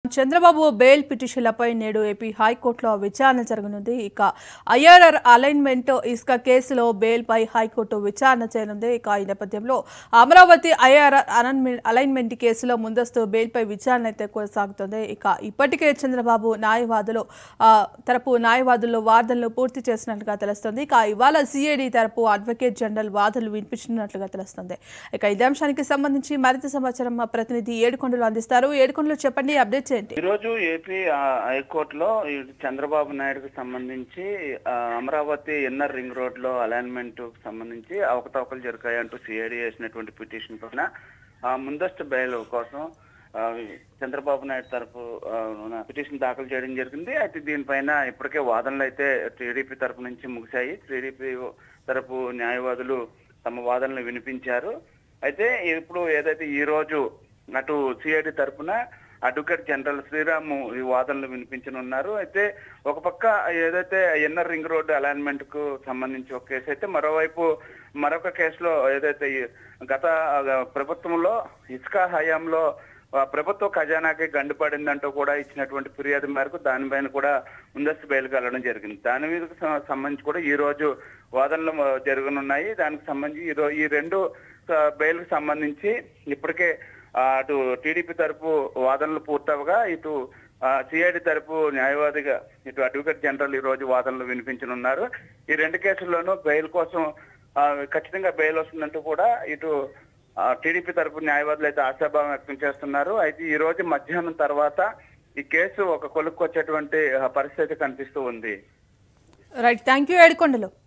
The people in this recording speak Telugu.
చంద్రబాబు బెయిల్ పిటిషన్లపై నేడు ఏపీ హైకోర్టులో విచారణ జరగనుంది ఇక ఐఆర్ఆర్ అలైన్మెంట్ ఇసుక కేసులో బెయిల్ పై హైకోర్టు విచారణ చేయనుంది ఇక ఈ నేపథ్యంలో అమరావతి ఐఆర్ఆర్ అలైన్మెంట్ కేసులో ముందస్తు బెయిల్ పై విచారణ అయితే కొనసాగుతుంది ఇక ఇప్పటికే చంద్రబాబు న్యాయవాదులు ఆ, తరపు న్యాయవాదుల్లో వాదనలు పూర్తి చేసినట్లుగా తెలుస్తుంది ఇక ఇవాళ సిఐడి తరపు అడ్వకేట్ జనరల్ వాదనలు వినిపించినట్లుగా తెలుస్తుంది ఇక ఇదే అంశానికి సంబంధించి మరింత సమాచారం మా ప్రతినిధి ఏడుకొండలు అందిస్తారు ఏడుకొండలు చెప్పండి అప్డేట్స్ ఏంటి ఈరోజు ఏపీ ఆ, హైకోర్టులో ఈ చంద్రబాబు నాయుడుకి సంబంధించి ఆ, అమరావతి ఇన్నర్ రింగ్ రోడ్ లో అలైన్మెంట్ సంబంధించి అవకతవకలు జరిగాయంటూ సిఐడి వేసినటువంటి పిటిషన్ పైన ఆ, ముందస్తు బెయిల్ కోసం ఆ, చంద్రబాబు నాయుడు తరపు ఆ, పిటిషన్ దాఖలు చేయడం జరిగింది అయితే దీనిపైన ఇప్పటికే వాదనలు అయితే టీడీపీ తరపు నుంచి ముగిశాయి టీడీపీ తరపు న్యాయవాదులు తమ వాదనలు వినిపించారు అయితే ఇప్పుడు ఏదైతే ఈ రోజు అటు సిఐడి తరపున అడ్వకేట్ జనరల్ శ్రీరాము ఈ వాదనలు వినిపించనున్నారు అయితే ఒక పక్క ఏదైతే ఇన్నర్ రింగ్ రోడ్ అలైన్మెంట్ కు సంబంధించి ఒక కేసు అయితే మరోవైపు మరొక కేసులో ఏదైతే ఈ గత ఆ, ప్రభుత్వంలో ఇసుక హయాంలో ఆ, ప్రభుత్వ ఖజానాకి గండిపడిందంటూ కూడా ఇచ్చినటువంటి ఫిర్యాదు మేరకు దానిపైన కూడా ముందస్తు బెయిల్కి వెళ్ళడం జరిగింది దాని మీద స- సంబంధించి కూడా ఈ రోజు వాదనలు మ- జరగనున్నాయి దానికి సంబంధించి ఈ రో- ఈ రెండు బెయిల్ కి సంబంధించి ఇప్పటికే ఆ, అటు టీడీపీ తరపు వాదనలు పూర్తవగా ఇటు సిఐడి తరపు న్యాయవాదిగా ఇటు అడ్వకేట్ జనరల్ ఈ రోజు వాదనలు వినిపించనున్నారు ఈ రెండు కేసుల్లోనూ బెయిల్ కోసం ఆ, ఖచ్చితంగా బెయిల్ వస్తుందంటూ కూడా ఇటు టీడీపీ తరపు న్యాయవాదులు అయితే ఆశాభావం వ్యక్తం చేస్తున్నారు అయితే ఈ రోజు మధ్యాహ్నం తర్వాత ఈ కేసు ఒక కొలుక్కు వచ్చేటువంటి ఆ, పరిస్థితి కనిపిస్తూ ఉంది రైట్ థ్యాంక్ యూ ఏడుకొండలు